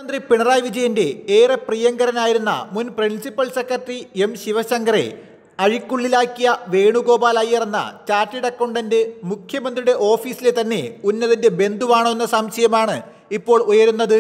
മുഖ്യമന്ത്രി പിണറായി വിജയന്റെ ഏറെ പ്രിയങ്കരനായിരുന്ന മുൻ പ്രിൻസിപ്പൽ സെക്രട്ടറി എം ശിവശങ്കറെ അഴിക്കുള്ളിലാക്കിയ വേണുഗോപാൽ അയ്യർ എന്ന ചാർട്ടേഡ് അക്കൗണ്ടന്റ് മുഖ്യമന്ത്രിയുടെ ഓഫീസിലെ തന്നെ ഉന്നതന്റെ ബന്ധുവാണോ എന്ന സംശയമാണ് ഇപ്പോൾ ഉയരുന്നത്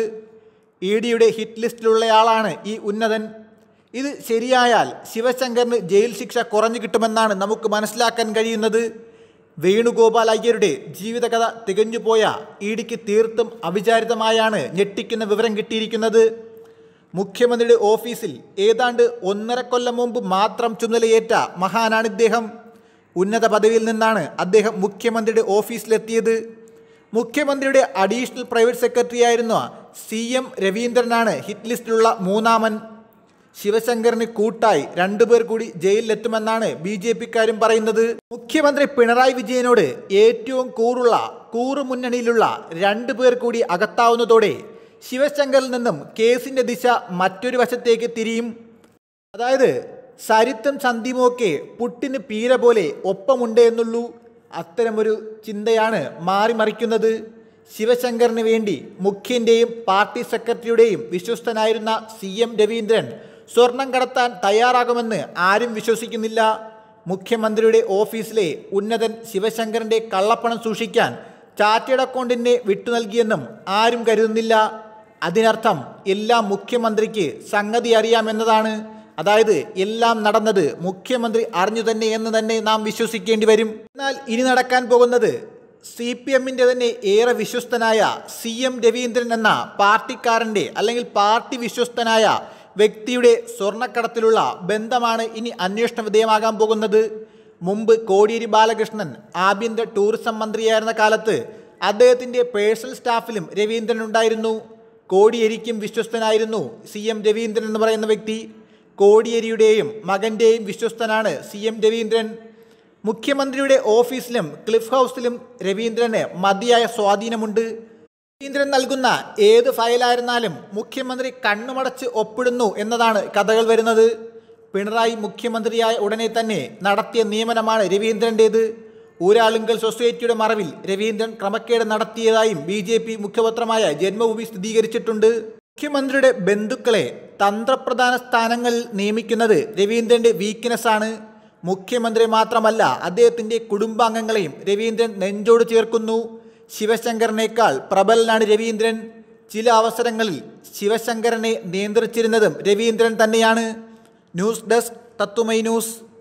ഇ ഡിയുടെ ഹിറ്റ് ലിസ്റ്റിലുള്ളയാളാണ് ഈ ഉന്നതൻ ഇത് ശരിയായാൽ ശിവശങ്കറിന് ജയിൽ ശിക്ഷ കുറഞ്ഞു കിട്ടുമെന്നാണ് നമുക്ക് മനസ്സിലാക്കാൻ കഴിയുന്നത് വേണുഗോപാൽ അയ്യരുടെ ജീവിതകഥ തികഞ്ഞുപോയ ഇ ഡിക്ക് തീർത്തും അവിചാരിതമായാണ് ഞെട്ടിക്കുന്ന വിവരം കിട്ടിയിരിക്കുന്നത് മുഖ്യമന്ത്രിയുടെ ഓഫീസിൽ ഏതാണ്ട് ഒന്നര കൊല്ലം മുമ്പ് മാത്രം ചുമതലയേറ്റ മഹാനാണ് ഇദ്ദേഹം ഉന്നത പദവിയിൽ നിന്നാണ് അദ്ദേഹം മുഖ്യമന്ത്രിയുടെ ഓഫീസിലെത്തിയത് മുഖ്യമന്ത്രിയുടെ അഡീഷണൽ പ്രൈവറ്റ് സെക്രട്ടറി ആയിരുന്ന സി എം രവീന്ദ്രനാണ് ഹിറ്റ് ലിസ്റ്റിലുള്ള മൂന്നാമൻ ശിവശങ്കറിന് കൂട്ടായി രണ്ടുപേർ കൂടി ജയിലിലെത്തുമെന്നാണ് ബി ജെ പിക്കാരും പറയുന്നത് മുഖ്യമന്ത്രി പിണറായി വിജയനോട് ഏറ്റവും കൂറുള്ള കൂറു മുന്നണിയിലുള്ള രണ്ടുപേർ കൂടി അകത്താവുന്നതോടെ ശിവശങ്കറിൽ നിന്നും കേസിന്റെ ദിശ മറ്റൊരു വശത്തേക്ക് തിരിയും അതായത് സരിത്തും സന്ധ്യമൊക്കെ പുട്ടിന് പീര പോലെ ഒപ്പമുണ്ട് എന്നുള്ളൂ അത്തരമൊരു ചിന്തയാണ് മാറിമറിക്കുന്നത് ശിവശങ്കറിന് വേണ്ടി മുഖ്യന്റെയും പാർട്ടി സെക്രട്ടറിയുടെയും വിശ്വസ്തനായിരുന്ന സി എം രവീന്ദ്രൻ സ്വർണം കടത്താൻ തയ്യാറാകുമെന്ന് ആരും വിശ്വസിക്കുന്നില്ല മുഖ്യമന്ത്രിയുടെ ഓഫീസിലെ ഉന്നതൻ ശിവശങ്കറിന്റെ കള്ളപ്പണം സൂക്ഷിക്കാൻ ചാർട്ടേഡ് അക്കൗണ്ടിനെ വിട്ടു നൽകിയെന്നും ആരും കരുതുന്നില്ല അതിനർത്ഥം എല്ലാം മുഖ്യമന്ത്രിക്ക് സംഗതി അറിയാമെന്നതാണ് അതായത് എല്ലാം നടന്നത് മുഖ്യമന്ത്രി അറിഞ്ഞു തന്നെ എന്ന് തന്നെ നാം വിശ്വസിക്കേണ്ടി വരും എന്നാൽ ഇനി നടക്കാൻ പോകുന്നത് സി പി എമ്മിൻ്റെ തന്നെ ഏറെ വിശ്വസ്തനായ സി എം രവീന്ദ്രൻ എന്ന പാർട്ടിക്കാരൻ്റെ അല്ലെങ്കിൽ പാർട്ടി വിശ്വസ്തനായ വ്യക്തിയുടെ സ്വർണ്ണക്കടത്തിലുള്ള ബന്ധമാണ് ഇനി അന്വേഷണ വിധേയമാകാൻ പോകുന്നത് മുമ്പ് കോടിയേരി ബാലകൃഷ്ണൻ ആഭ്യന്തര ടൂറിസം മന്ത്രിയായിരുന്ന കാലത്ത് അദ്ദേഹത്തിൻ്റെ പേഴ്സണൽ സ്റ്റാഫിലും രവീന്ദ്രൻ ഉണ്ടായിരുന്നു കോടിയേരിക്കും വിശ്വസ്തനായിരുന്നു സി എം രവീന്ദ്രൻ എന്ന് പറയുന്ന വ്യക്തി കോടിയേരിയുടെയും മകൻ്റെയും വിശ്വസ്തനാണ് സി എം രവീന്ദ്രൻ മുഖ്യമന്ത്രിയുടെ ഓഫീസിലും ക്ലിഫ് ഹൗസിലും രവീന്ദ്രന് മതിയായ സ്വാധീനമുണ്ട് രവീന്ദ്രൻ നൽകുന്ന ഏത് ഫയലായിരുന്നാലും മുഖ്യമന്ത്രി കണ്ണുമടച്ച് ഒപ്പിടുന്നു എന്നതാണ് കഥകൾ വരുന്നത് പിണറായി മുഖ്യമന്ത്രിയായ ഉടനെ തന്നെ നടത്തിയ നിയമനമാണ് രവീന്ദ്രൻ്റേത് ഊരാളുങ്കൽ സൊസൈറ്റിയുടെ മറവിൽ രവീന്ദ്രൻ ക്രമക്കേട് നടത്തിയതായും ബി ജെ പി മുഖപത്രമായ ജന്മഭൂമി സ്ഥിരീകരിച്ചിട്ടുണ്ട് മുഖ്യമന്ത്രിയുടെ ബന്ധുക്കളെ തന്ത്രപ്രധാന സ്ഥാനങ്ങളിൽ നിയമിക്കുന്നത് രവീന്ദ്രന്റെ വീക്ക്നെസ് ആണ് മുഖ്യമന്ത്രി മാത്രമല്ല അദ്ദേഹത്തിന്റെ കുടുംബാംഗങ്ങളെയും രവീന്ദ്രൻ നെഞ്ചോട് ചേർക്കുന്നു ശിവശങ്കറിനേക്കാൾ പ്രബലനാണ് രവീന്ദ്രൻ ചില അവസരങ്ങളിൽ ശിവശങ്കരനെ നിയന്ത്രിച്ചിരുന്നതും രവീന്ദ്രൻ തന്നെയാണ് ന്യൂസ് ഡെസ്ക് തത്തുമൈ ന്യൂസ്